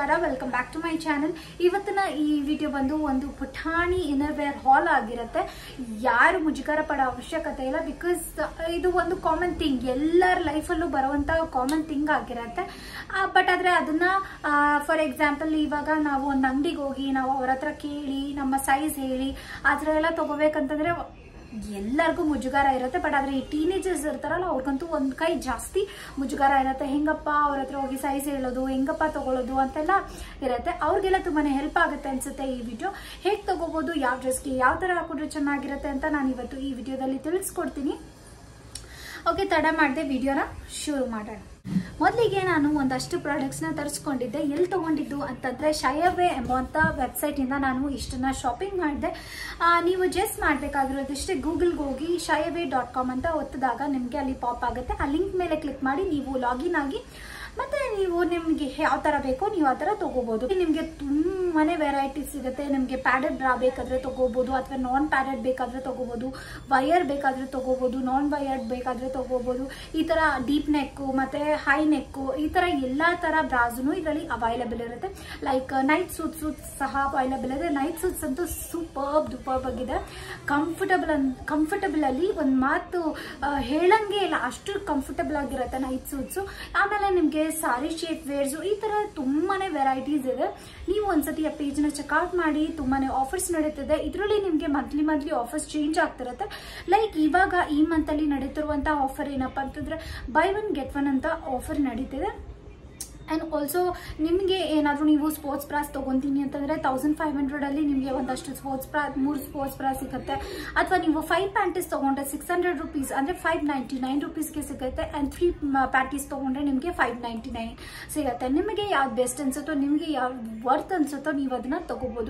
ನಮಸ್ಕಾರ welcome back to my channel ಇವತ್ತಿನ ಈ ವಿಡಿಯೋ ಬಂದು ಒಂದು ಪುಟಾಣಿ ಇನ್ನರ್ ವೇರ್ ಹಾಲ್ ಆಗಿರುತ್ತೆ ಯಾರು ಮುಜುಗರ ಪಡೋ ಅವಶ್ಯಕತೆ ಇಲ್ಲ ಬಿಕಾಸ್ ಇದು ಒಂದು ಕಾಮನ್ ಥಿಂಗ್ ಎಲ್ಲರ ಲೈಫಲ್ಲೂ ಬರುವಂತ ಕಾಮನ್ ಥಿಂಗ್ ಆಗಿರುತ್ತೆ ಬಟ್ ಆದ್ರೆ ಅದನ್ನ ಫಾರ್ ಎಕ್ಸಾಂಪಲ್ ಇವಾಗ ನಾವು ಒಂದು ಅಂಗಡಿಗೆ ಹೋಗಿ ನಾವು ಅವ್ರ ಹತ್ರ ಕೇಳಿ ನಮ್ಮ ಸೈಜ್ ಹೇಳಿ ಆ ಥರ ಎಲ್ಲ ತಗೋಬೇಕಂತಂದ್ರೆ ಎಲ್ಲರಿಗೂ ಮುಜುಗಾರ ಇರುತ್ತೆ ಬಟ್ ಆದ್ರೆ ಈ ಟೀನೇಜರ್ಸ್ ಇರ್ತಾರಲ್ಲ ಅವ್ರಿಗಂತೂ ಒಂದ್ ಕೈ ಜಾಸ್ತಿ ಮುಜುಗಾರ ಇರುತ್ತೆ ಹೆಂಗಪ್ಪ ಅವ್ರ ಹತ್ರ ಹೋಗಿ ಸೈಜ್ ಹೇಳೋದು ಹೆಂಗಪ್ಪ ತಗೊಳ್ಳೋದು ಅಂತೆಲ್ಲ ಇರುತ್ತೆ ಅವ್ರಿಗೆಲ್ಲ ತುಂಬಾನೇ ಹೆಲ್ಪ್ ಆಗುತ್ತೆ ಅನ್ಸುತ್ತೆ ಈ ವಿಡಿಯೋ ಹೇಗೆ ತಗೋಬಹುದು ಯಾವ ಡ್ರೆಸ್ಗೆ ಯಾವ ತರ ಹಾಕಿದ್ರೆ ಚೆನ್ನಾಗಿರುತ್ತೆ ಅಂತ ನಾನು ಇವತ್ತು ಈ ವಿಡಿಯೋದಲ್ಲಿ ತಿಳಿಸ್ಕೊಡ್ತೀನಿ ಓಕೆ ತಡ ಮಾಡದೆ ವಿಡಿಯೋನ ಶುರು ಮಾಡೋಣ ಮೊದಲಿಗೆ ನಾನು ಒಂದಷ್ಟು ಪ್ರಾಡಕ್ಟ್ಸ್ನ ತರಿಸ್ಕೊಂಡಿದ್ದೆ ಎಲ್ಲಿ ತಗೊಂಡಿದ್ದು ಅಂತಂದ್ರೆ ಶಯವೇ ಎಂಬುವಂಥ ವೆಬ್ಸೈಟಿಂದ ನಾನು ಇಷ್ಟನ್ನ ಶಾಪಿಂಗ್ ಮಾಡಿದೆ ನೀವು ಜಸ್ಟ್ ಮಾಡಬೇಕಾಗಿರೋದಿಷ್ಟೇ ಗೂಗಲ್ಗೆ ಹೋಗಿ ಶಯವೇ ಡಾಟ್ ಕಾಮ್ ಅಂತ ಒತ್ತಿದಾಗ ನಿಮಗೆ ಅಲ್ಲಿ ಪಾಪ್ ಆಗುತ್ತೆ ಆ ಲಿಂಕ್ ಮೇಲೆ ಕ್ಲಿಕ್ ಮಾಡಿ ನೀವು ಲಾಗಿನ್ ಆಗಿ ಮತ್ತೆ ನೀವು ನಿಮಗೆ ಯಾವ ತರ ಬೇಕೋ ನೀವು ಆ ತರ ತಗೋಬಹುದು ನಿಮ್ಗೆ ತುಂಬಾನೇ ವೆರೈಟೀಸ್ ಸಿಗುತ್ತೆ ನಿಮ್ಗೆ ಪ್ಯಾಡೆಡ್ ಬ್ರಾ ಬೇಕಾದ್ರೆ ತಗೋಬಹುದು ಅಥವಾ ನಾನ್ ಪ್ಯಾಡೆಡ್ ಬೇಕಾದ್ರೆ ತಗೋಬಹುದು ವಯರ್ ಬೇಕಾದ್ರೆ ತಗೋಬಹುದು ನಾನ್ ವಯರ್ಡ್ ಬೇಕಾದ್ರೆ ತಗೋಬಹುದು ಈ ತರ ಡೀಪ್ ನೆಕ್ ಮತ್ತೆ ಹೈ ನೆಕ್ ಈ ತರ ಎಲ್ಲಾ ತರ ಬ್ರಾಸ್ನು ಇದರಲ್ಲಿ ಅವೈಲಬಲ್ ಇರುತ್ತೆ ಲೈಕ್ ನೈಟ್ ಸೂಟ್ ಸೂಟ್ ಸಹ ಅವೈಲಬಲ್ ಇದೆ ನೈಟ್ ಸೂಟ್ಸ್ ಅಂತೂ ಸೂಪರ್ ದುಪರ್ಬ್ ಆಗಿದೆ ಕಂಫರ್ಟಬಲ್ ಕಂಫರ್ಟಬಲ್ ಅಲ್ಲಿ ಒಂದು ಮಾತು ಆ, ಹೇಳಂಗೆ ಇಲ್ಲ ಅಷ್ಟು ಕಂಫರ್ಟಬಲ್ ಆಗಿರುತ್ತೆ ನೈಟ್ ಸೂಟ್ಸು ಆಮೇಲೆ ನಿಮಗೆ ಸಾರಿ ಶೇಪ್ ವೇರ್ಸು ಈ ತರ ತುಂಬಾನೇ ವೆರೈಟೀಸ್ ಇದೆ ನೀವು ಒಂದ್ಸತಿ ಆ ಪೇಜ್ನ ಚೆಕ್ಔಟ್ ಮಾಡಿ ತುಂಬಾನೇ ಆಫರ್ಸ್ ನಡೀತಿದೆ ಇದರಲ್ಲಿ ನಿಮಗೆ ಮಂತ್ಲಿ ಮಂತ್ಲಿ ಆಫರ್ಸ್ ಚೇಂಜ್ ಆಗ್ತಿರುತ್ತೆ ಲೈಕ್ ಇವಾಗ ಈ ಮಂತ್ ಅಲ್ಲಿ ನಡೀತಿರುವಂತ ಆಫರ್ ಏನಪ್ಪಾ ಅಂತಂದ್ರೆ ಬೈ ಒನ್ ಗೆಟ್ ಒನ್ ಅಂತ ಆಫರ್ ನಡೀತಿದೆ ಆ್ಯಂಡ್ ಆಲ್ಸೋ ನಿಮಗೆ ಏನಾದರೂ ನೀವು ಸ್ಪೋರ್ಟ್ಸ್ ಬ್ರಾಸ್ ತೊಗೊತೀನಿ ಅಂತಂದರೆ ತೌಸಂಡ್ ಫೈವ್ ಹಂಡ್ರೆಡಲ್ಲಿ ನಿಮಗೆ ಒಂದಷ್ಟು ಸ್ಪೋರ್ಟ್ಸ್ ಬ್ರಾ ಮೂರು ಸ್ಪೋರ್ಟ್ಸ್ ಬ್ರಾ ಸಿಗುತ್ತೆ ಅಥವಾ ನೀವು ಫೈವ್ ಪ್ಯಾಂಟೀಸ್ ತೊಗೊಂಡ್ರೆ ಸಿಕ್ಸ್ ಹಂಡ್ರೆಡ್ ರುಪೀಸ್ ಅಂದರೆ ಫೈವ್ ನೈಂಟಿ ನೈನ್ ರುಪೀಸ್ಗೆ ಸಿಗುತ್ತೆ ಆ್ಯಂಡ್ ತ್ರೀ ಪ್ಯಾಂಟೀಸ್ ತೊಗೊಂಡ್ರೆ ನಿಮಗೆ ಫೈವ್ ನೈಂಟಿ ನೈನ್ ಸಿಗುತ್ತೆ ನಿಮಗೆ ಯಾವ್ದು ಬೆಸ್ಟ್ ಅನ್ಸುತ್ತೋ ನಿಮಗೆ ಯಾವ್ದು ವರ್ತ್ ಅನ್ಸುತ್ತೋ ನೀವು ಅದನ್ನ ತಗೋಬೋದು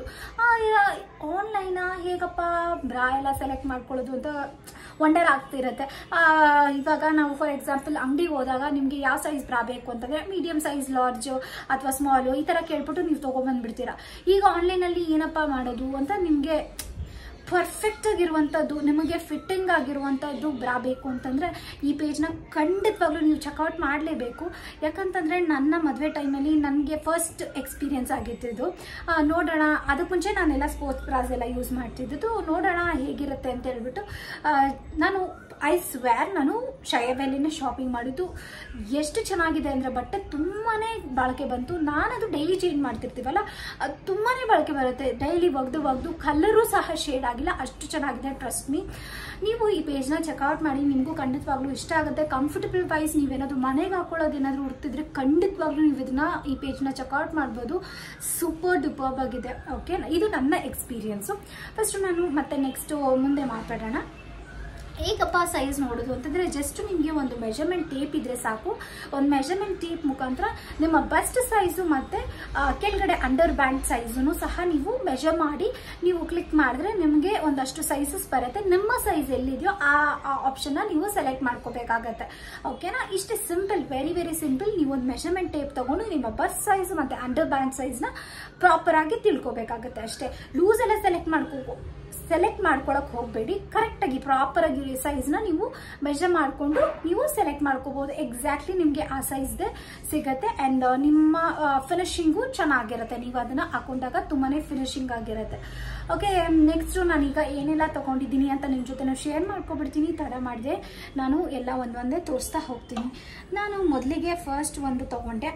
ಆನ್ಲೈನಾ ಹೇಗಪ್ಪ ಬ್ರಾ ಎಲ್ಲ ಸೆಲೆಕ್ಟ್ ಮಾಡ್ಕೊಳ್ಳೋದು ಅಂತ ವಂಡರ್ ಆಗ್ತಿರುತ್ತೆ ಆ, ಇವಾಗ ನಾವು ಫಾರ್ ಎಕ್ಸಾಂಪಲ್ ಅಂಗಡಿಗೆ ಹೋದಾಗ ನಿಮಗೆ ಯಾವ ಸೈಜ್ ಬ್ರಾ ಬೇಕು ಅಂತಂದ್ರೆ ಮೀಡಿಯಂ ಸೈಜ್ ಲಾರ್ಜ್ ಅಥವಾ ಸ್ಮಾಲು ಈ ತರ ಕೇಳ್ಬಿಟ್ಟು ನೀವು ತಗೊಂಡ್ಬಂದ್ಬಿಡ್ತೀರಾ ಈಗ ಆನ್ಲೈನಲ್ಲಿ ಏನಪ್ಪಾ ಮಾಡೋದು ಅಂತ ನಿಮಗೆ ಪರ್ಫೆಕ್ಟ್ ಆಗಿರುವಂಥದ್ದು ನಿಮಗೆ ಫಿಟ್ಟಿಂಗ್ ಆಗಿರುವಂಥದ್ದು ಬ್ರಾ ಬೇಕು ಅಂತಂದರೆ ಈ ಪೇಜ್ನ ಖಂಡಿತವಾಗ್ಲೂ ನೀವು ಚೆಕ್ಔಟ್ ಮಾಡಲೇಬೇಕು ಯಾಕಂತಂದರೆ ನನ್ನ ಮದುವೆ ಟೈಮಲ್ಲಿ ನನಗೆ ಫಸ್ಟ್ ಎಕ್ಸ್ಪೀರಿಯನ್ಸ್ ಆಗಿದ್ದು ನೋಡೋಣ ಅದಕ್ಕೆ ಮುಂಚೆ ನಾನೆಲ್ಲ ಸ್ಪೋರ್ಟ್ಸ್ ಬ್ರಾಸ್ ಎಲ್ಲ ಯೂಸ್ ಮಾಡ್ತಿದ್ದು ನೋಡೋಣ ಹೇಗಿರುತ್ತೆ ಅಂತ ಹೇಳ್ಬಿಟ್ಟು ಆ, ನಾನು ಐ ಸ್ವ್ಯಾರ್ ನಾನು ಶಯಬೆಲ್ಲಿನ ಶಾಪಿಂಗ್ ಮಾಡಿದ್ದು ಎಷ್ಟು ಚೆನ್ನಾಗಿದೆ ಅಂದರೆ ಬಟ್ಟೆ ತುಂಬಾ ಬಾಳಿಕೆ ಬಂತು ನಾನದು ಡೈಲಿ ಚೇಂಜ್ ಮಾಡ್ತಿರ್ತೀವಲ್ಲ ಅದು ತುಂಬಾ ಬಾಳಿಕೆ ಬರುತ್ತೆ ಡೈಲಿ ಒಗ್ದು ಒಗ್ದು ಕಲರು ಸಹ ಶೇಡ್ ಆಗಿಲ್ಲ ಅಷ್ಟು ಚೆನ್ನಾಗಿದೆ ಟ್ರಸ್ಟ್ ಮೀ ನೀವು ಈ ಪೇಜ್ನ ಚೆಕ್ಔಟ್ ಮಾಡಿ ನಿಮಗೂ ಖಂಡಿತವಾಗ್ಲೂ ಇಷ್ಟ ಆಗುತ್ತೆ ಕಂಫರ್ಟಬಲ್ ವೈಸ್ ನೀವೇನಾದರೂ ಮನೆಗೆ ಹಾಕೊಳ್ಳೋದು ಏನಾದರೂ ಉಡ್ತಿದ್ರೆ ಖಂಡಿತವಾಗ್ಲೂ ನೀವು ಇದನ್ನ ಈ ಪೇಜ್ನ ಚೆಕ್ಔಟ್ ಮಾಡ್ಬೋದು ಸೂಪರ್ ಡುಪರ್ಬ್ ಆಗಿದೆ ಓಕೆ ಇದು ನನ್ನ ಎಕ್ಸ್ಪೀರಿಯನ್ಸು ಫಸ್ಟ್ ನಾನು ಮತ್ತೆ ನೆಕ್ಸ್ಟ್ ಮುಂದೆ ಮಾತಾಡೋಣ ಹೇಗಪ್ಪ ಸೈಜ್ ನೋಡೋದು ಅಂತಂದ್ರೆ ಜಸ್ಟ್ ನಿಮಗೆ ಒಂದು ಮೆಜರ್ಮೆಂಟ್ ಟೇಪ್ ಇದ್ರೆ ಸಾಕು ಒಂದು ಮೆಜರ್ಮೆಂಟ್ ಟೇಪ್ ಮುಖಾಂತರ ನಿಮ್ಮ ಬಸ್ಟ್ ಸೈಜು ಮತ್ತೆ ಆ, ಕೆಳಗಡೆ ಅಂಡರ್ ಬ್ಯಾಂಡ್ ಸೈಜನ್ನು ಸಹ ನೀವು ಮೆಜರ್ ಮಾಡಿ ನೀವು ಕ್ಲಿಕ್ ಮಾಡಿದ್ರೆ ನಿಮಗೆ ಒಂದಷ್ಟು ಸೈಜಸ್ ಬರುತ್ತೆ ನಿಮ್ಮ ಸೈಜ್ ಎಲ್ಲಿದೆಯೋ ಆ ಆಪ್ಷನ್ನ ನೀವು ಸೆಲೆಕ್ಟ್ ಮಾಡ್ಕೋಬೇಕಾಗತ್ತೆ ಓಕೆನಾ ಇಷ್ಟೇ ಸಿಂಪಲ್ ವೆರಿ ವೆರಿ ಸಿಂಪಲ್ ನೀವು ಒಂದು ಮೆಜರ್ಮೆಂಟ್ ಟೇಪ್ ತಗೊಂಡು ನಿಮ್ಮ ಬಸ್ ಸೈಜ್ ಮತ್ತೆ ಅಂಡರ್ ಬ್ಯಾಂಡ್ ಸೈಜ್ನ ಪ್ರಾಪರ್ ಆಗಿ ತಿಳ್ಕೊಬೇಕಾಗತ್ತೆ ಅಷ್ಟೇ ಲೂಸ್ ಎಲ್ಲ ಸೆಲೆಕ್ಟ್ ಮಾಡ್ಕೋ ಸೆಲೆಕ್ಟ್ ಮಾಡ್ಕೊಳಕ್ ಹೋಗಬೇಡಿ ಕರೆಕ್ಟಾಗಿ ಪ್ರಾಪರ್ ಆಗಿ ಸೈಜ್ನ ನೀವು ಮೆಜರ್ ಮಾಡಿಕೊಂಡು ನೀವು ಸೆಲೆಕ್ಟ್ ಮಾಡ್ಕೋಬಹುದು ಎಕ್ಸಾಕ್ಟ್ಲಿ ನಿಮಗೆ ಆ ಸೈಜ್ದೆ ಸಿಗತ್ತೆ ಅಂಡ್ ನಿಮ್ಮ ಫಿನಿಶಿಂಗು ಚೆನ್ನಾಗಿರುತ್ತೆ ನೀವು ಅದನ್ನ ಹಾಕೊಂಡಾಗ ತುಂಬಾನೇ ಫಿನಿಶಿಂಗ್ ಆಗಿರುತ್ತೆ ಓಕೆ ನೆಕ್ಸ್ಟ್ ನಾನೀಗ ಏನೆಲ್ಲ ತಗೊಂಡಿದ್ದೀನಿ ಅಂತ ನಿಮ್ಮ ಜೊತೆ ಶೇರ್ ಮಾಡ್ಕೊಬಿಡ್ತೀನಿ ತಡ ಮಾಡಿದೆ ನಾನು ಎಲ್ಲ ಒಂದೊಂದೇ ತೋರಿಸ್ತಾ ಹೋಗ್ತೀನಿ ನಾನು ಮೊದಲಿಗೆ ಫಸ್ಟ್ ಒಂದು ತಗೊಂಡೆ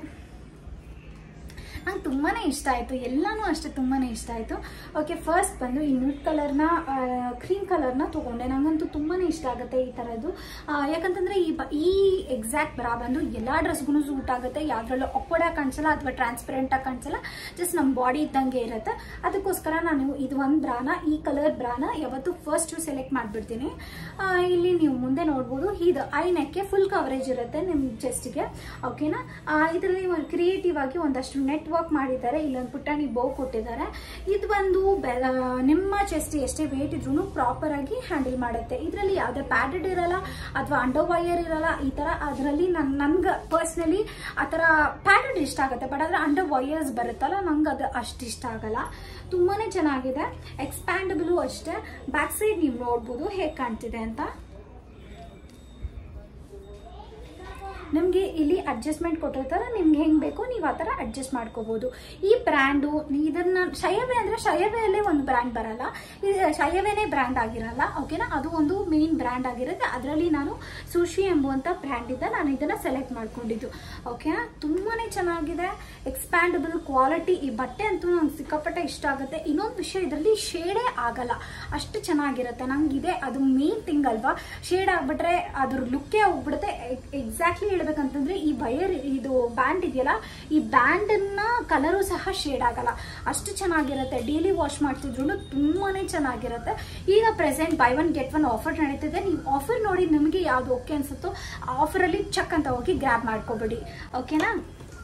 ನಂಗೆ ತುಂಬಾ ಇಷ್ಟ ಆಯಿತು ಎಲ್ಲನೂ ಅಷ್ಟೇ ತುಂಬಾ ಇಷ್ಟ ಆಯಿತು ಓಕೆ ಫಸ್ಟ್ ಬಂದು ಈ ನ್ಯೂಟ್ ಕಲರ್ನ ಕ್ರೀಮ್ ಕಲರ್ನ ತೊಗೊಂಡೆ ನಂಗಂತೂ ತುಂಬಾ ಇಷ್ಟ ಆಗುತ್ತೆ ಈ ಥರದ್ದು ಆ, ಯಾಕಂತಂದ್ರೆ ಈ ಬ ಈ ಎಕ್ಸಾಕ್ಟ್ ಬ್ರಾ ಬಂದು ಎಲ್ಲ ಡ್ರೆಸ್ಗೂ ಸೂಟ್ ಆಗುತ್ತೆ ಯಾವುದ್ರಲ್ಲೂ ಆಕ್ವರ್ಡಾಗಿ ಕಾಣಿಸಲ್ಲ ಅಥವಾ ಟ್ರಾನ್ಸ್ಪರೆಂಟಾಗಿ ಕಾಣಿಸಲ್ಲ ಜಸ್ಟ್ ನಮ್ಮ ಬಾಡಿ ಇದ್ದಂಗೆ ಇರುತ್ತೆ ಅದಕ್ಕೋಸ್ಕರ ನಾನು ಇದು ಒಂದು ಬ್ರಾನ ಈ ಕಲರ್ ಬ್ರಾನ ಯಾವತ್ತು ಫಸ್ಟ್ ಸೆಲೆಕ್ಟ್ ಮಾಡಿಬಿಡ್ತೀನಿ ಇಲ್ಲಿ ನೀವು ಮುಂದೆ ನೋಡ್ಬೋದು ಇದು ಐ ನೆಕ್ಗೆ ಫುಲ್ ಕವರೇಜ್ ಇರುತ್ತೆ ನಿಮ್ಮ ಚೆಸ್ಟ್ಗೆ ಓಕೆನಾ ಇದರಲ್ಲಿ ಒಂದು ಕ್ರಿಯೇಟಿವ್ ಆಗಿ ಒಂದಷ್ಟು ನೆಟ್ ವರ್ಕ್ ಮಾಡಿದ್ದಾರೆ ಇಲ್ಲೊಂದು ಪುಟ್ಟಾಣಿ ಬೌ ಕೊಟ್ಟಿದ್ದಾರೆ ಇದು ಒಂದು ಬೆ- ಆ, ನಿಮ್ಮ ಚೆಸ್ಟ್ ಎಷ್ಟೇ ವೇಟ್ ಇದ್ರೂ ಪ್ರಾಪರ್ ಆಗಿ ಹ್ಯಾಂಡಲ್ ಮಾಡುತ್ತೆ ಇದರಲ್ಲಿ ಯಾವುದೇ ಪ್ಯಾಡೆಡ್ ಇರಲ್ಲ ಅಥವಾ ಅಂಡರ್ ವೈಯರ್ ಇರಲ್ಲ ಈ ತರ ಅದರಲ್ಲಿ ನನ್ ನನ್ಗೆ ಪರ್ಸ್ನಲಿ ಆ ಥರ ಪ್ಯಾಡೆಡ್ ಇಷ್ಟ ಆಗುತ್ತೆ ಬಟ್ ಆದ್ರೆ ಅಂಡರ್ ವೈಯರ್ಸ್ ಬರುತ್ತಲ್ಲ ನಂಗೆ ಅದು ಅಷ್ಟು ಇಷ್ಟ ಆಗಲ್ಲ ತುಂಬಾನೇ ಚೆನ್ನಾಗಿದೆ ಎಕ್ಸ್ಪ್ಯಾಂಡಬಲು ಅಷ್ಟೇ ಬ್ಯಾಕ್ ಸೈಡ್ ನೀವು ನೋಡ್ಬೋದು ಹೇಗೆ ಕಾಣ್ತಿದೆ ಅಂತ ನಿಮಗೆ ಇಲ್ಲಿ ಅಡ್ಜಸ್ಟ್ಮೆಂಟ್ ಕೊಟ್ಟಿರ್ತಾರೆ ನಿಮ್ಗೆ ಹೆಂಗೆ ಬೇಕು ನೀವು ಆ ಥರ ಅಡ್ಜಸ್ಟ್ ಮಾಡ್ಕೋಬಹುದು ಈ ಬ್ರ್ಯಾಂಡು ಇದನ್ನ ಶಯವೇ ಅಂದರೆ ಶಯವೆಯಲ್ಲೇ ಒಂದು ಬ್ರ್ಯಾಂಡ್ ಬರಲ್ಲ ಇದು ಶಯವೇನೇ ಬ್ರ್ಯಾಂಡ್ ಆಗಿರಲ್ಲ ಓಕೆನಾ ಅದು ಒಂದು ಮೇನ್ ಬ್ರ್ಯಾಂಡ್ ಆಗಿರುತ್ತೆ ಅದರಲ್ಲಿ ನಾನು ಸುಶಿ ಎಂಬುವಂಥ ಬ್ರ್ಯಾಂಡಿಂದ ನಾನು ಇದನ್ನು ಸೆಲೆಕ್ಟ್ ಮಾಡ್ಕೊಂಡಿದ್ದು ಓಕೆನಾ ತುಂಬಾ ಚೆನ್ನಾಗಿದೆ ಎಕ್ಸ್ಪ್ಯಾಂಡಬಲ್ ಕ್ವಾಲಿಟಿ ಈ ಬಟ್ಟೆ ಅಂತೂ ನಂಗೆ ಸಿಕ್ಕಾಪಟ್ಟೆ ಇಷ್ಟ ಆಗುತ್ತೆ ಇನ್ನೊಂದು ವಿಷಯ ಇದರಲ್ಲಿ ಶೇಡೇ ಆಗಲ್ಲ ಅಷ್ಟು ಚೆನ್ನಾಗಿರುತ್ತೆ ನಂಗೆ ಇದೆ ಅದು ಮೇನ್ ಥಿಂಗ್ ಅಲ್ವಾ ಶೇಡ್ ಆಗ್ಬಿಟ್ರೆ ಅದ್ರ ಲುಕ್ಕೇ ಹೋಗ್ಬಿಡುತ್ತೆ ಎಕ್ಸಾಕ್ಟ್ಲಿ ಹೇಳ್ಬೇಕಂತಂದ್ರೆ ಈ ವಯರ್ ಇದು ಬ್ಯಾಂಡ್ ಇದೆಯಲ್ಲ ಈ ಬ್ಯಾಂಡನ್ನ ಕಲರು ಸಹ ಶೇಡ್ ಆಗಲ್ಲ ಅಷ್ಟು ಚೆನ್ನಾಗಿರುತ್ತೆ ಡೈಲಿ ವಾಶ್ ಮಾಡ್ತಿದ್ರು ತುಂಬಾನೇ ಚೆನ್ನಾಗಿರುತ್ತೆ ಈಗ present buy one get one offer ನಡೀತಿದೆ ನೀವು ಆಫರ್ ನೋಡಿ ನಿಮಗೆ ಯಾವ್ದು ಓಕೆ ಅನ್ಸುತ್ತೋ ಆ ಆಫರಲ್ಲಿ ಚೆಕ್ ಅಂತ ಹೋಗಿ ಗ್ರ್ಯಾಬ್ ಮಾಡ್ಕೋಬೇಡಿ ಓಕೆನಾ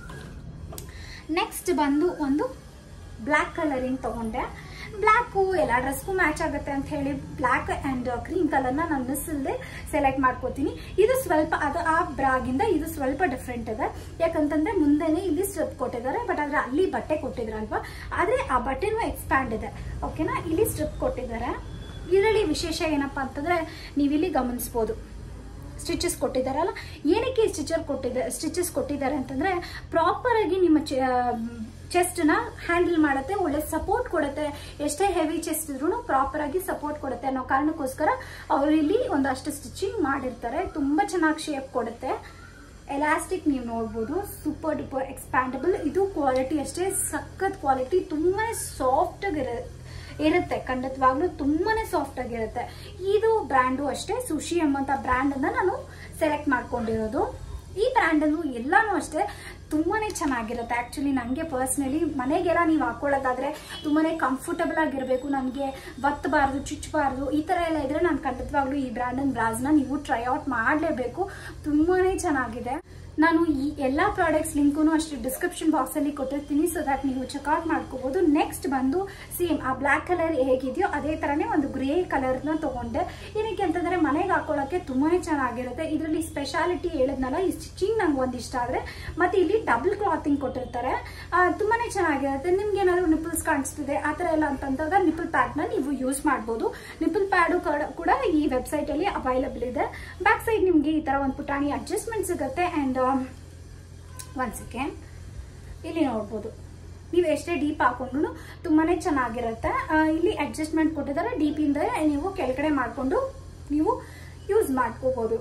ನೆಕ್ಸ್ಟ್ ಬಂದು ಒಂದು ಬ್ಲ್ಯಾಕ್ ಕಲರಿಂಗ್ ತಗೊಂಡೆ ಬ್ಲ್ಯಾಕು ಎಲ್ಲ ಡ್ರೆಸ್ಗೂ ಮ್ಯಾಚ್ ಆಗುತ್ತೆ ಅಂತ ಹೇಳಿ ಬ್ಲ್ಯಾಕ್ ಆ್ಯಂಡ್ ಕ್ರೀಮ್ ಕಲರ್ನ ನಾನು ಮಿಸ್ ಇಲ್ಲದೆ ಸೆಲೆಕ್ಟ್ ಮಾಡ್ಕೋತೀನಿ ಇದು ಸ್ವಲ್ಪ ಅದು ಆ ಬ್ರಾಗಿಂದ ಇದು ಸ್ವಲ್ಪ ಡಿಫ್ರೆಂಟ್ ಇದೆ ಯಾಕಂತಂದ್ರೆ ಮುಂದೆನೆ ಇಲ್ಲಿ ಸ್ಟ್ರಿಪ್ ಕೊಟ್ಟಿದ್ದಾರೆ ಬಟ್ ಆದ್ರೆ ಅಲ್ಲಿ ಬಟ್ಟೆ ಕೊಟ್ಟಿದ್ರಲ್ವಾ ಆದ್ರೆ ಆ ಬಟ್ಟೆನೂ ಎಕ್ಸ್ಪ್ಯಾಂಡ್ ಇದೆ ಓಕೆನಾ ಇಲ್ಲಿ ಸ್ಟ್ರಿಪ್ ಕೊಟ್ಟಿದ್ದಾರೆ ಇದರಲ್ಲಿ ವಿಶೇಷ ಏನಪ್ಪಾ ಅಂತಂದ್ರೆ ನೀವಿಲ್ಲಿ ಗಮನಿಸ್ಬೋದು ಸ್ಟಿಚಸ್ ಕೊಟ್ಟಿದ್ದಾರಲ್ಲ ಏನಕ್ಕೆ ಸ್ಟಿಚರ್ ಕೊಟ್ಟಿದ್ದ ಸ್ಟಿಚಸ್ ಕೊಟ್ಟಿದ್ದಾರೆ ಅಂತಂದ್ರೆ ಪ್ರಾಪರ್ ಆಗಿ ನಿಮ್ಮ ಚೆಸ್ಟ್ನ ಹ್ಯಾಂಡಲ್ ಮಾಡುತ್ತೆ ಒಳ್ಳೆ ಸಪೋರ್ಟ್ ಕೊಡುತ್ತೆ ಎಷ್ಟೇ ಹೆವಿ ಚೆಸ್ಟ್ ಇದ್ರೂ ಪ್ರಾಪರ್ ಆಗಿ ಸಪೋರ್ಟ್ ಕೊಡುತ್ತೆ ಅನ್ನೋ ಕಾರಣಕ್ಕೋಸ್ಕರ ಅವರು ಇಲ್ಲಿ ಒಂದಷ್ಟು ಸ್ಟಿಚಿಂಗ್ ಮಾಡಿರ್ತಾರೆ ತುಂಬಾ ಚೆನ್ನಾಗಿ ಶೇಪ್ ಕೊಡುತ್ತೆ ಎಲಾಸ್ಟಿಕ್ ನೀವು ನೋಡ್ಬೋದು ಸೂಪರ್ ಡೂಪರ್ ಎಕ್ಸ್ಪ್ಯಾಂಡಬಲ್ ಇದು ಕ್ವಾಲಿಟಿ ಅಷ್ಟೇ ಸಖತ್ ಕ್ವಾಲಿಟಿ ತುಂಬಾ ಸಾಫ್ಟ್ ಆಗಿರುತ್ತೆ ಇರುತ್ತೆ ಖಂಡಿತವಾಗ್ಲೂ ತುಂಬಾನೇ ಸಾಫ್ಟ್ ಆಗಿರುತ್ತೆ ಇದು ಬ್ರ್ಯಾಂಡು ಅಷ್ಟೇ ಸುಶಿ ಎಂಬಂತ ಬ್ರ್ಯಾಂಡ್ ಅನ್ನ ನಾನು ಸೆಲೆಕ್ಟ್ ಮಾಡ್ಕೊಂಡಿರೋದು ಈ ಬ್ರ್ಯಾಂಡ್ ಅನ್ನು ಎಲ್ಲಾನು ಅಷ್ಟೇ ತುಂಬಾನೇ ಚೆನ್ನಾಗಿರುತ್ತೆ ಆಕ್ಚುಲಿ ನನಗೆ ಪರ್ಸ್ನಲಿ ಮನೆಗೆಲ್ಲ ನೀವು ಹಾಕೊಳ್ಳೋದಾದ್ರೆ ತುಂಬಾನೇ ಕಂಫರ್ಟಬಲ್ ಆಗಿರಬೇಕು ನನಗೆ ಒತ್ತಬಾರ್ದು ಚುಚ್ಚಬಾರ್ದು ಈ ತರ ಎಲ್ಲ ಇದ್ರೆ ನಾನು ಖಂಡಿತವಾಗ್ಲೂ ಈ ಬ್ರ್ಯಾಂಡ್ ಬ್ರಾಸ್ನ ನೀವು ಟ್ರೈ ಔಟ್ ಮಾಡಲೇಬೇಕು ತುಂಬಾನೇ ಚೆನ್ನಾಗಿದೆ ನಾನು ಈ ಎಲ್ಲ ಪ್ರಾಡಕ್ಟ್ಸ್ ಲಿಂಕು ಅಷ್ಟು ಡಿಸ್ಕ್ರಿಪ್ಷನ್ ಬಾಕ್ಸ್ ಅಲ್ಲಿ ಕೊಟ್ಟಿರ್ತೀನಿ ಸೊ ದಟ್ ನೀವು ಚೆಕ್ಔಟ್ ಮಾಡ್ಕೋಬಹುದು ನೆಕ್ಸ್ಟ್ ಬಂದು ಸೇಮ್ ಆ ಬ್ಲ್ಯಾಕ್ ಕಲರ್ ಹೇಗಿದೆಯೋ ಅದೇ ತರನೇ ಒಂದು ಗ್ರೇ ಕಲರ್ ನ ತಗೊಂಡೆ ಏನಕ್ಕೆ ಅಂತಂದ್ರೆ ಮನೆಗೆ ಹಾಕೊಳ್ಳೋಕೆ ತುಂಬಾನೇ ಚೆನ್ನಾಗಿರುತ್ತೆ ಇದರಲ್ಲಿ ಸ್ಪೆಷಾಲಿಟಿ ಹೇಳಿದ್ನಲ್ಲ ಈ ಸ್ಟಿಚಿಂಗ್ ನಂಗೆ ಒಂದ್ ಇಷ್ಟ ಆದ್ರೆ ಮತ್ತೆ ಇಲ್ಲಿ ಡಬಲ್ ಕ್ಲಾತಿಂಗ್ ಕೊಟ್ಟಿರ್ತಾರೆ ಆ, ತುಂಬಾನೇ ಚೆನ್ನಾಗಿರುತ್ತೆ ನಿಮ್ಗೆ ಏನಾದ್ರು ನಿಪಲ್ಸ್ ಕಾಣಿಸ್ತಿದೆ ಆ ತರ ಎಲ್ಲ ಅಂತಂದಾಗ ನಿಪಲ್ ಪ್ಯಾಡ್ ನ ನೀವು ಯೂಸ್ ಮಾಡಬಹುದು ನಿಪಲ್ ಪ್ಯಾಡು ಕೂಡ ಈ ವೆಬ್ಸೈಟ್ ಅಲ್ಲಿ ಅವೈಲಬಲ್ ಇದೆ ಬ್ಯಾಕ್ ಸೈಡ್ ನಿಮ್ಗೆ ಈ ತರ ಒಂದು ಪುಟಾಣಿ ಅಡ್ಜಸ್ಟ್ಮೆಂಟ್ ಸಿಗುತ್ತೆ ಅಂಡ್ ಒನ್ ಸೆಕೆಂಡ್ ಇಲ್ಲಿ ನೋಡ್ಬೋದು ನೀವು ಎಷ್ಟೇ ಡೀಪ್ ಹಾಕೊಂಡ್ರು ತುಂಬಾನೇ ಚೆನ್ನಾಗಿರುತ್ತೆ ಆ, ಇಲ್ಲಿ ಅಡ್ಜಸ್ಟ್ಮೆಂಟ್ ಕೊಟ್ಟಿದ್ದಾರೆ ಡೀಪ್ ಇಂದ ನೀವು ಕೆಳಗಡೆ ಮಾಡ್ಕೊಂಡು ನೀವು ಯೂಸ್ ಮಾಡ್ಕೋಬಹುದು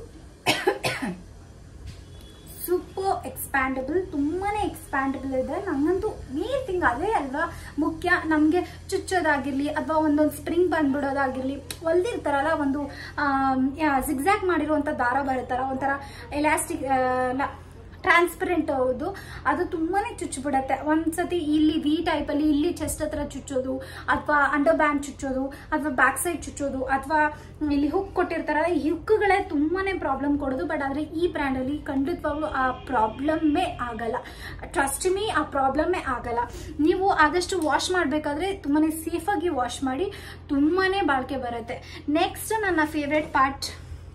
ಸೂಪರ್ ಎಕ್ಸ್ಪ್ಯಾಂಡಬಲ್ ತುಂಬಾನೇ ಎಕ್ಸ್ಪ್ಯಾಂಡಬಲ್ ಇದೆ ನಂಗಂತೂ ಮೇನ್ ಥಿಂಗ್ ಅದೇ ಅಲ್ವಾ ಮುಖ್ಯ ನಮಗೆ ಚುಚ್ಚೋದಾಗಿರ್ಲಿ ಅಥವಾ ಒಂದೊಂದು ಸ್ಪ್ರಿಂಗ್ ಬಂದ್ಬಿಡೋದಾಗಿರ್ಲಿ ಹೊಲ್ದಿರ್ತಾರಲ್ಲ ಒಂದು ಜಿಗ್ಜಾಕ್ ಮಾಡಿರುವಂಥ ದಾರ ಬರುತ್ತಲ್ಲ ಒಂಥರ ಎಲಾಸ್ಟಿಕ್ ಟ್ರಾನ್ಸ್ಪರೆಂಟ್ ಹೌದು ಅದು ತುಂಬಾನೇ ಚುಚ್ಚಿಬಿಡತ್ತೆ ಒಂದ್ಸತಿ ಇಲ್ಲಿ ವಿ ಟೈಪ್ ಅಲ್ಲಿ ಇಲ್ಲಿ ಚೆಸ್ಟ್ ಹತ್ರ ಚುಚ್ಚೋದು ಅಥವಾ ಅಂಡರ್ ಬ್ಯಾಂಡ್ ಚುಚ್ಚೋದು ಅಥವಾ ಬ್ಯಾಕ್ ಸೈಡ್ ಚುಚ್ಚೋದು ಅಥವಾ ಇಲ್ಲಿ ಹುಕ್ ಕೊಟ್ಟಿರ್ತಾರಲ್ಲ ಈ ಹುಕ್ಗಳೇ ತುಂಬಾನೇ ಪ್ರಾಬ್ಲಮ್ ಕೊಡೋದು ಬಟ್ ಆದ್ರೆ ಈ ಬ್ರ್ಯಾಂಡ್ ಅಲ್ಲಿ ಖಂಡಿತವಾಗ್ಲೂ ಆ ಪ್ರಾಬ್ಲಮ್ಮೇ ಆಗಲ್ಲ ಟ್ರಸ್ಟ್ ಮೀ ಆ ಪ್ರಾಬ್ಲಮ್ಮೇ ಆಗಲ್ಲ ನೀವು ಆದಷ್ಟು ವಾಶ್ ಮಾಡಬೇಕಾದ್ರೆ ತುಂಬಾನೇ ಸೇಫ್ ಆಗಿ ವಾಶ್ ಮಾಡಿ ತುಂಬಾನೇ ಬಾಳಿಕೆ ಬರುತ್ತೆ ನೆಕ್ಸ್ಟ್ ನನ್ನ ಫೇವ್ರೆಟ್ ಪಾರ್ಟ್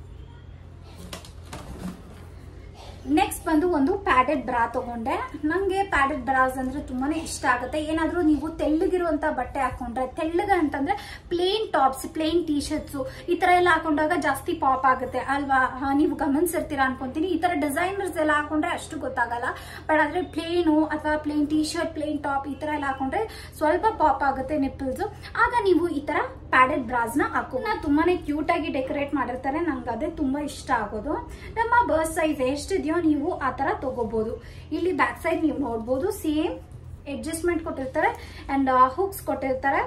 ನೆಕ್ಸ್ಟ್ ಬಂದು ಒಂದು ಪ್ಯಾಡೆಡ್ ಬ್ರಾ ತಗೊಂಡೆ ನಂಗೆ ಪ್ಯಾಡೆಡ್ ಬ್ರಾಸ್ ಅಂದ್ರೆ ತುಂಬಾನೇ ಇಷ್ಟ ಆಗುತ್ತೆ ಏನಾದ್ರೂ ನೀವು ತೆಳ್ಳಗಿರುವಂತ ಬಟ್ಟೆ ಹಾಕೊಂಡ್ರೆ ತೆಳ್ಳಗ ಅಂತಂದ್ರೆ plain tops plain T shirts ಈ ತರ ಎಲ್ಲ ಹಾಕೊಂಡಾಗ ಜಾಸ್ತಿ ಪಾಪ್ ಆಗುತ್ತೆ ಅಲ್ವಾ ಆ, ನೀವು ಗಮನಿಸಿರ್ತೀರಾ ಅನ್ಕೊಂತೀನಿ ಈ ತರ ಡಿಸೈನರ್ಸ್ ಎಲ್ಲ ಹಾಕೊಂಡ್ರೆ ಅಷ್ಟು ಗೊತ್ತಾಗಲ್ಲ ಬಟ್ ಆದ್ರೆ ಪ್ಲೇನು ಅಥವಾ plain T shirt plain top ಈ ತರ ಎಲ್ಲ ಹಾಕೊಂಡ್ರೆ ಸ್ವಲ್ಪ ಪಾಪ್ ಆಗುತ್ತೆ ನಿಪ್ಪಲ್ಸ್ ಆಗ ನೀವು ಈ ತರ ಪ್ಯಾಡೆಡ್ ಬ್ರಾಸ್ ನ ಹಾಕೋ ನಾ ತುಂಬಾನೇ ಕ್ಯೂಟ್ ಆಗಿ ಡೆಕೋರೇಟ್ ಮಾಡಿರ್ತಾರೆ ನಂಗೆ ಅದೇ ತುಂಬಾ ಇಷ್ಟ ಆಗೋದು ನಮ್ಮ ಬರ್ಸ್ ಸೈಜ್ ಎಷ್ಟಿದೆಯೋ ನೀವು ಆ ತರ ತಗೋಬಹುದು ಇಲ್ಲಿ ಬ್ಯಾಕ್ ಸೈಡ್ ನೀವು ನೋಡ್ಬೋದು ಸೇಮ್ ಅಡ್ಜಸ್ಟ್ಮೆಂಟ್ ಕೊಟ್ಟಿರ್ತಾರೆ ಅಂಡ್ ಹುಕ್ಸ್ ಕೊಟ್ಟಿರ್ತಾರೆ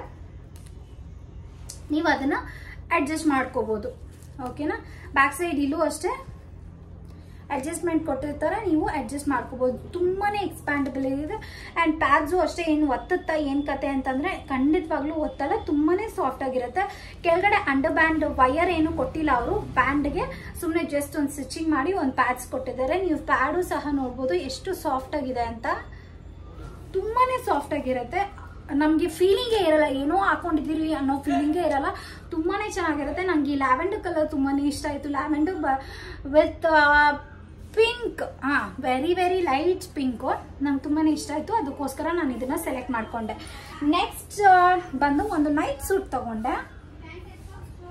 ನೀವು ಅದನ್ನ ಅಡ್ಜಸ್ಟ್ ಮಾಡ್ಕೋಬಹುದು ಓಕೆನಾ ಬ್ಯಾಕ್ ಸೈಡ್ ಇಲ್ಲೂ ಅಷ್ಟೇ ಅಡ್ಜಸ್ಟ್ಮೆಂಟ್ ಕೊಟ್ಟಿರ್ತಾರೆ ನೀವು ಅಡ್ಜಸ್ಟ್ ಮಾಡ್ಕೋಬಹುದು ತುಂಬಾನೇ ಎಕ್ಸ್ಪ್ಯಾಂಡಬಲ್ ಇದೆ ಅಂಡ್ ಪ್ಯಾಡ್ಸು ಅಷ್ಟೇ ಏನು ಒತ್ತುತ್ತಾ ಏನ್ ಕತೆ ಅಂತಂದ್ರೆ ಖಂಡಿತವಾಗ್ಲೂ ಒತ್ತಲ್ಲ ತುಂಬಾನೇ ಸಾಫ್ಟ್ ಆಗಿರುತ್ತೆ ಕೆಳಗಡೆ ಅಂಡರ್ ಬ್ಯಾಂಡ್ ವಯರ್ ಏನು ಕೊಟ್ಟಿಲ್ಲ ಅವರು ಬ್ಯಾಂಡ್ಗೆ ಸುಮ್ಮನೆ ಜಸ್ಟ್ ಒಂದು ಸ್ಟಿಚಿಂಗ್ ಮಾಡಿ ಒಂದು ಪ್ಯಾಡ್ಸ್ ಕೊಟ್ಟಿದ್ದಾರೆ ನೀವು ಪ್ಯಾಡು ಸಹ ನೋಡ್ಬೋದು ಎಷ್ಟು ಸಾಫ್ಟ್ ಆಗಿದೆ ಅಂತ ತುಂಬಾನೇ ಸಾಫ್ಟ್ ಆಗಿರುತ್ತೆ ನಮಗೆ ಫೀಲಿಂಗೇ ಇರಲ್ಲ ಏನೋ ಹಾಕೊಂಡಿದ್ದೀರಿ ಅನ್ನೋ ಫೀಲಿಂಗೇ ಇರಲ್ಲ ತುಂಬಾನೇ ಚೆನ್ನಾಗಿರುತ್ತೆ ನಂಗೆ ಈ ಲ್ಯಾವೆಂಡರ್ ಕಲರ್ ತುಂಬಾನೇ ಇಷ್ಟ ಆಯ್ತು ಲ್ಯಾವೆಂಡರ್ ವಿತ್ ಪಿಂಕ್ ಹಾ ವೆರಿ ವೆರಿ ಲೈಟ್ ಪಿಂಕು ನಂಗೆ ತುಂಬಾನೇ ಇಷ್ಟ ಆಯ್ತು ಅದಕ್ಕೋಸ್ಕರ ನಾನು ಇದನ್ನ ಸೆಲೆಕ್ಟ್ ಮಾಡ್ಕೊಂಡೆ ನೆಕ್ಸ್ಟ್ ಬಂದು ಒಂದು ನೈಟ್ ಸೂಟ್ ತಗೊಂಡೆ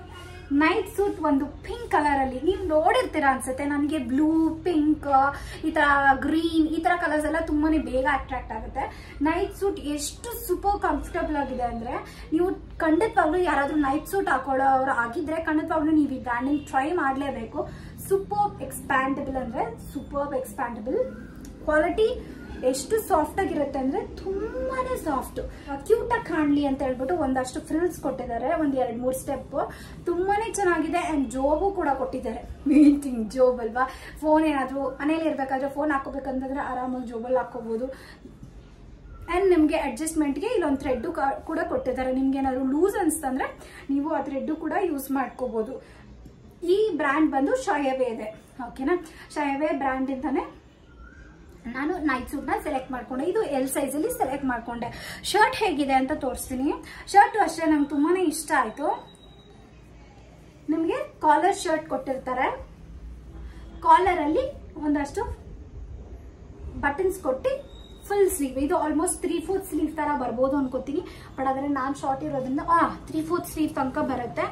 ನೈಟ್ ಸೂಟ್ ಒಂದು ಪಿಂಕ್ ಕಲರ್ ಅಲ್ಲಿ ನೀವು ನೋಡಿರ್ತೀರಾ ಅನ್ಸುತ್ತೆ ನನಗೆ ಬ್ಲೂ ಪಿಂಕ್ ಈ ತರ ಗ್ರೀನ್ ಈ ತರ ಕಲರ್ಸ್ ಎಲ್ಲ ತುಂಬಾನೇ ಬೇಗ ಅಟ್ರಾಕ್ಟ್ ಆಗುತ್ತೆ ನೈಟ್ ಸೂಟ್ ಎಷ್ಟು ಸೂಪರ್ ಕಂಫರ್ಟಬಲ್ ಆಗಿದೆ ಅಂದ್ರೆ ನೀವು ಖಂಡಿತವಾಗ್ಲೂ ಯಾರಾದ್ರೂ ನೈಟ್ ಸೂಟ್ ಹಾಕೊಳ್ಳೋರು ಆಗಿದ್ರೆ ಖಂಡಿತವಾಗ್ಲೂ ನೀವು ಈ ಬ್ರ್ಯಾಂಡಿಂಗ್ ಟ್ರೈ ಮಾಡಲೇಬೇಕು ಸೂಪರ್ ಎಕ್ಸ್ಪ್ಯಾಂಡಬಲ್ ಅಂದ್ರೆ ಸೂಪರ್ ಎಕ್ಸ್ಪ್ಯಾಂಡಬಲ್ ಕ್ವಾಲಿಟಿ ಎಷ್ಟು ಸಾಫ್ಟ್ ಆಗಿರುತ್ತೆ ಅಂದ್ರೆ ತುಂಬಾನೇ ಸಾಫ್ಟ್ ಕ್ಯೂಟ್ ಆಗಿ ಕಾಣ್ಲಿ ಅಂತ ಹೇಳ್ಬಿಟ್ಟು ಒಂದಷ್ಟು ಫ್ರಿಲ್ಸ್ ಕೊಟ್ಟಿದ್ದಾರೆ ಒಂದ್ ಎರಡ್ ಮೂರ್ ಸ್ಟೆಪ್ ತುಂಬಾನೇ ಚೆನ್ನಾಗಿದೆ ಅಂಡ್ ಜೋಬು ಕೂಡ ಕೊಟ್ಟಿದ್ದಾರೆ ಮೇನ್ ಥಿಂಗ್ ಜೋಬ್ ಅಲ್ವಾ ಫೋನ್ ಏನಾದ್ರು ಮನೇಲಿ ಇರ್ಬೇಕಾದ್ರೆ ಫೋನ್ ಹಾಕೋಬೇಕಂತಂದ್ರೆ ಆರಾಮಾಗಿ ಜೋಬಲ್ಲಿ ಹಾಕೋಬಹುದು ಅಂಡ್ ನಿಮಗೆ ಅಡ್ಜಸ್ಟ್ಮೆಂಟ್ಗೆ ಇಲ್ಲೊಂದು ಥ್ರೆಡ್ ಕೂಡ ಕೊಟ್ಟಿದ್ದಾರೆ ನಿಮ್ಗೆ ಏನಾದ್ರು ಲೂಸ್ ಅನ್ಸ್ತಂದ್ರೆ ನೀವು ಆ ಥ್ರೆಡ್ ಕೂಡ ಯೂಸ್ ಮಾಡ್ಕೋಬಹುದು ಈ ಬ್ರ್ಯಾಂಡ್ ಬಂದು ಶಯವೇ ಇದೆ ಓಕೆನಾ ಶಯವೇ ಬ್ರ್ಯಾಂಡ್ ಇಂದಾನೆ ನಾನು ನೈಟ್ ಸೂಟ್ ನ ಸೆಲೆಕ್ಟ್ ಮಾಡ್ಕೊಂಡೆ ಇದು ಎಲ್ ಸೈಜ್ ಅಲ್ಲಿ ಸೆಲೆಕ್ಟ್ ಮಾಡ್ಕೊಂಡೆ ಶರ್ಟ್ ಹೇಗಿದೆ ಅಂತ ತೋರಿಸ್ತೀನಿ ಶರ್ಟ್ ಅಷ್ಟೇ ನಂಗೆ ತುಂಬಾನೇ ಇಷ್ಟ ಆಯ್ತು ನಿಮ್ಗೆ ಕಾಲರ್ ಶರ್ಟ್ ಕೊಟ್ಟಿರ್ತಾರೆ ಕಾಲರ್ ಅಲ್ಲಿ ಒಂದಷ್ಟು ಬಟನ್ಸ್ ಕೊಟ್ಟು ಫುಲ್ ಸ್ಲೀವ್ ಇದು ಆಲ್ಮೋಸ್ಟ್ ತ್ರೀ ಫೋರ್ತ್ ಸ್ಲೀವ್ ತರ ಬರ್ಬೋದು ಅನ್ಕೋತೀನಿ ಬಟ್ ಆದ್ರೆ ನಾನ್ ಶಾರ್ಟ್ ಇರೋದ್ರಿಂದ ಆ ತ್ರೀ ಫೋರ್ತ್ ಸ್ಲೀವ್ ತನಕ ಬರುತ್ತೆ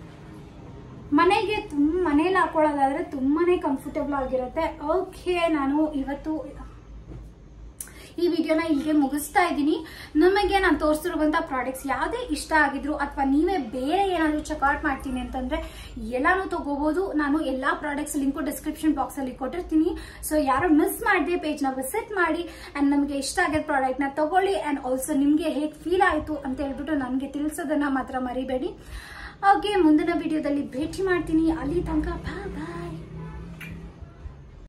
ಮನೆಗೆ ತುಂಬ ಮನೇಲಿ ಹಾಕೊಳ್ಳೋದಾದ್ರೆ ತುಂಬಾನೇ ಕಂಫರ್ಟಬಲ್ ಆಗಿರುತ್ತೆ ಓಕೆ ನಾನು ಇವತ್ತು ಈ ವಿಡಿಯೋನ ಇಲ್ಲಿಗೆ ಮುಗಿಸ್ತಾ ಇದ್ದೀನಿ ನಮಗೆ ನಾನು ತೋರಿಸಿರುವಂತ ಪ್ರಾಡಕ್ಟ್ಸ್ ಯಾವುದೇ ಇಷ್ಟ ಆಗಿದ್ರು ಅಥವಾ ನೀವೇ ಬೇರೆ ಏನಾದರೂ ಚೆಕ್ಔಟ್ ಮಾಡ್ತೀನಿ ಅಂತಂದ್ರೆ ಎಲ್ಲಾನು ತಗೋಬಹುದು ನಾನು ಎಲ್ಲಾ ಪ್ರಾಡಕ್ಟ್ಸ್ ಲಿಂಕು ಡಿಸ್ಕ್ರಿಪ್ಷನ್ ಬಾಕ್ಸ್ ಅಲ್ಲಿ ಕೊಟ್ಟಿರ್ತೀನಿ ಸೊ ಯಾರು ಮಿಸ್ ಮಾಡದೆ ಪೇಜ್ ನ ವಿಸಿಟ್ ಮಾಡಿ ಅಂಡ್ ನಮಗೆ ಇಷ್ಟ ಆಗಿದ್ದ ಪ್ರಾಡಕ್ಟ್ ನ ತಗೊಳ್ಳಿ ಅಂಡ್ ಆಲ್ಸೋ ನಿಮ್ಗೆ ಹೇಗೆ ಫೀಲ್ ಆಯ್ತು ಅಂತ ಹೇಳ್ಬಿಟ್ಟು ನನಗೆ ತಿಳಿಸೋದನ್ನ ಮಾತ್ರ ಮರಿಬೇಡಿ ಓಕೆ ಮುಂದಿನ ವಿಡಿಯೋದಲ್ಲಿ ಭೇಟಿ ಮಾಡ್ತೀನಿ ಅಲ್ಲಿ ತನಕ ಬಾಯ್ ಬಾಯ್